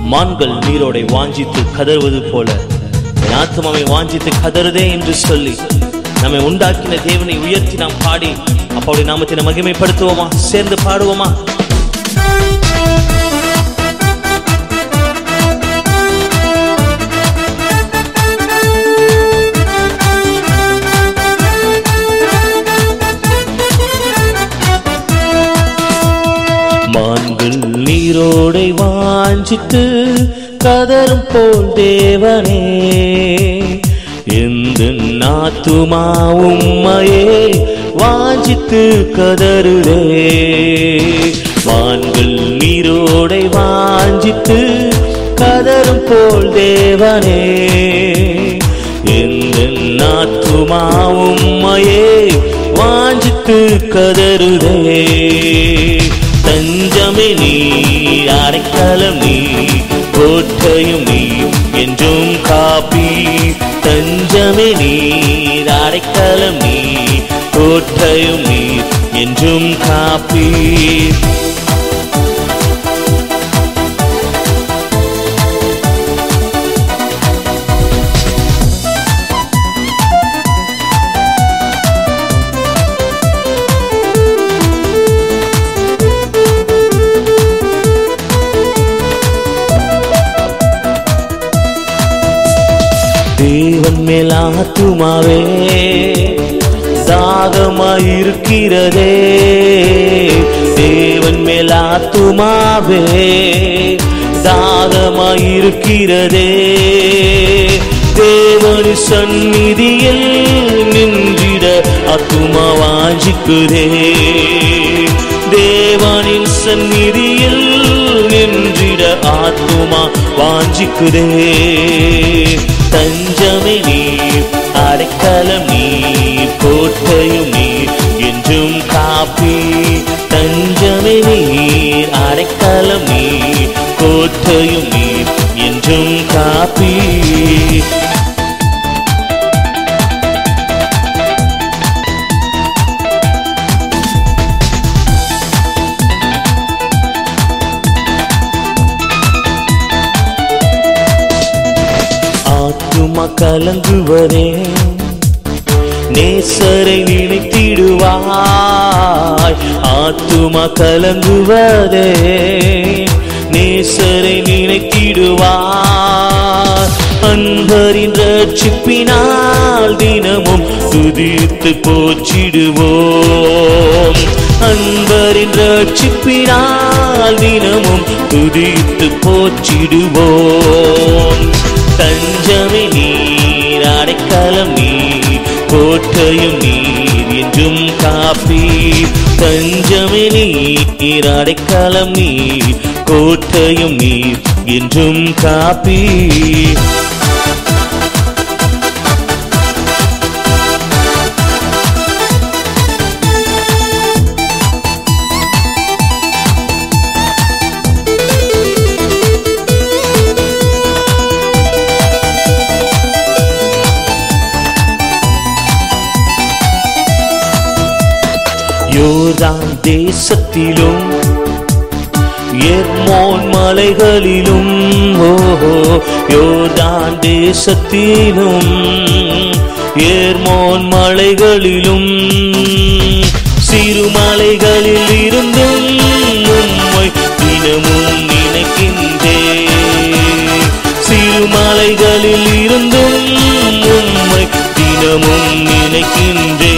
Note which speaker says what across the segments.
Speaker 1: மான்கள் நீரோடை வாஞ்சித்து கதறுவது போல என் ஆத்மாவை வாஞ்சித்து கதறுதே என்று சொல்லி நம்மை உண்டாக்கின தேவனை உயர்த்தி நாம் பாடி அப்படி நாமத்தினை மகிமைப்படுத்துவோமா சேர்ந்து பாடுவோமா மான்கள் நீரோடை வாஞ்சித்து கதரும் போல் தேவனே எந்த நாத்துமா உம்மையே வாஞ்சித்து கதறுதே மான்கள் நீரோடை வாஞ்சித்து கதரும் போல் தேவனே எந்த நாத்துமா உம்மையே வாஞ்சித்து கதறுதே தஞ்சமே நீ அடைக்கலம் நீ கோட்டையும் நீ என்றும் காப்பி தஞ்சமே நீ அடைக்கலம் நீ கோட்டையும் நீ என்றும் காப்பி தேவன் மேல் ஆத்துமாவே தாகமாயிருக்கிறதே தேவன் மேல் ஆத்துமாவே தாகமாயிருக்கிறதே தேவனி சந்நிதியில் நின்றிட ஆத்துமா வாஞ்சிக்குதே தேவனின் சந்நிதியில் நின்றிட ஆத்துமா வாஞ்சிக்குதே தஞ்சமே நீர் அடைக்கலம் நீர் கோட்டையும் நீர் என்றும் காப்பி தஞ்சமே நீர் அடைக்கலம் நீர் கோட்டையும் நீர் என்றும் காப்பி ஆத்துமா கலங்குவதே நேசரை நினைத்திடுவாய் ஆத்துமா கலங்குவதே நேசரை நினைத்திடுவாய் அன்பரின் ரட்சிப்பினால் தினமும் துதித்து போச்சிடுவோம் அன்பரின் ரட்சிப்பினால் தினமும் துதித்து போச்சிடுவோம் தஞ்சமே நீர் அடைக்கலம் நீர் கோட்டையும் நீர் என்றும் காப்பி தஞ்சமே நீர் அடைக்கலம் நீர் கோட்டையும் நீர் என்றும் காப்பி யோர்தான் தேசத்திலும் எர்மோன் மலைகளிலும் ஓஹோ யோர்தான் தேசத்திலும் ஏர்மோன் மலைகளிலும் சிறுமலைகளில் இருந்தும் உம்மை தினமும் நினைக்கின்றே சிறுமலைகளில் இருந்தும் உம்மை தினமும் நினைக்கின்றே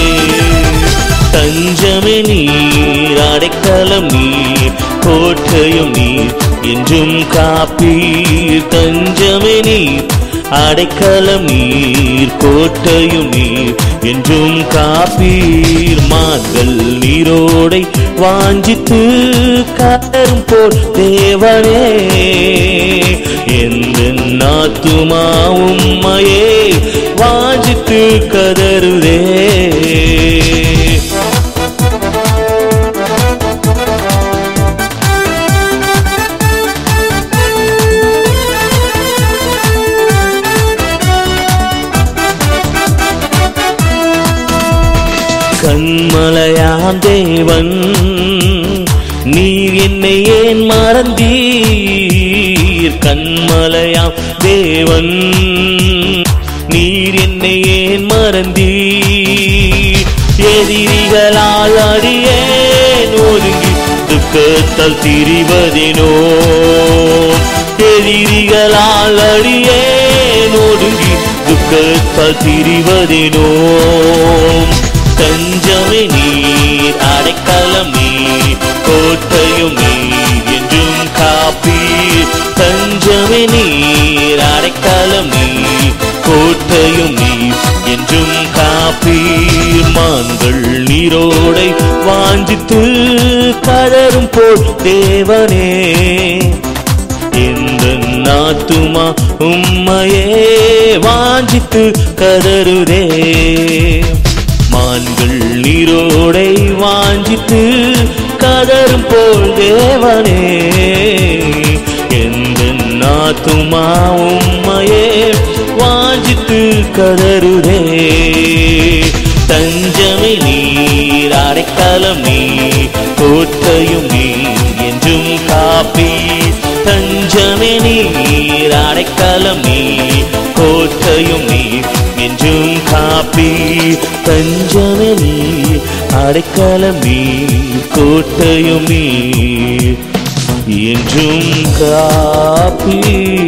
Speaker 1: தஞ்சமே நீர் அடைக்கலம் நீர் கோட்டையும் நீர் என்றும் காப்பீர் தஞ்சமே நீர் அடைக்கலம் நீர் கோட்டையும் நீர் என்றும் காப்பீர் மான்கள் நீரோடை வாஞ்சித்து கரும் போல் தேவனே எந்த நாத்துமா உம்மையே வாஞ்சித்து கதறுதே கண்மலையாம் தேவன் நீர் என்னை ஏன் மறந்தீர் கண்மலையாம் தேவன் நீர் என்னை ஏன் மறந்தீர் எதிரிகளால் அடியேன் ஒதுங்கி துக்கத்தால் திரிவதினோ எதிரிகளால் அடியேன் ஒதுங்கி துக்கத்தால் திரிவதினோ தஞ்சமே நீர் அடைக்கலம் நீர் கோட்டையும் நீர் என்றும் காப்பீர் தஞ்சமே நீர் அடைக்கலம் நீர் கோட்டையும் நீர் என்றும் காப்பீர் மான்கள் நீரோடை வாஞ்சித்து கதரும் போல் தேவனே எந்த நாத்துமா உம்மையே வாஞ்சித்து கதறுதே மான்கள் நீரோடை வாஞ்சித்து கதரும் போல் தேவனே எந்த நாத்துமா உம்மையே வாஞ்சித்து கதறுதே தஞ்சமே நீர் அடைக்கலம் நீர் கோட்டையும் நீர் என்றும் காப்பி தஞ்சமே நீர் அடைக்கலம் நீர் கோட்டையும் நீர் என்றும் காப்பி தஞ்சமே நீர் அடைக்கலம் நீர் கோட்டையும் நீர் என்றும் காப்பி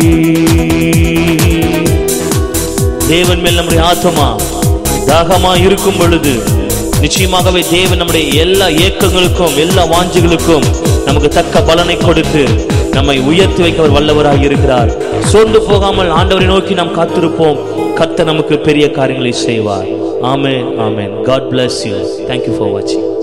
Speaker 1: தேவன் மேல் நம்முடைய ஆத்மா தாகமா இருக்கும் பொழுது நிச்சயமாகவே தேவன் நம்முடைய எல்லா ஏக்கங்களுக்கும் எல்லா வாஞ்சிகளுக்கும் நமக்கு தக்க பலனை கொடுத்து நம்மை உயர்த்தி வைக்க அவர் வல்லவராக இருக்கிறார் சோர்ந்து போகாமல் ஆண்டவரை நோக்கி நாம் காத்திருப்போம் கர்த்தர் நமக்கு பெரிய காரியங்களை செய்வார் amen amen God bless you thank you for watching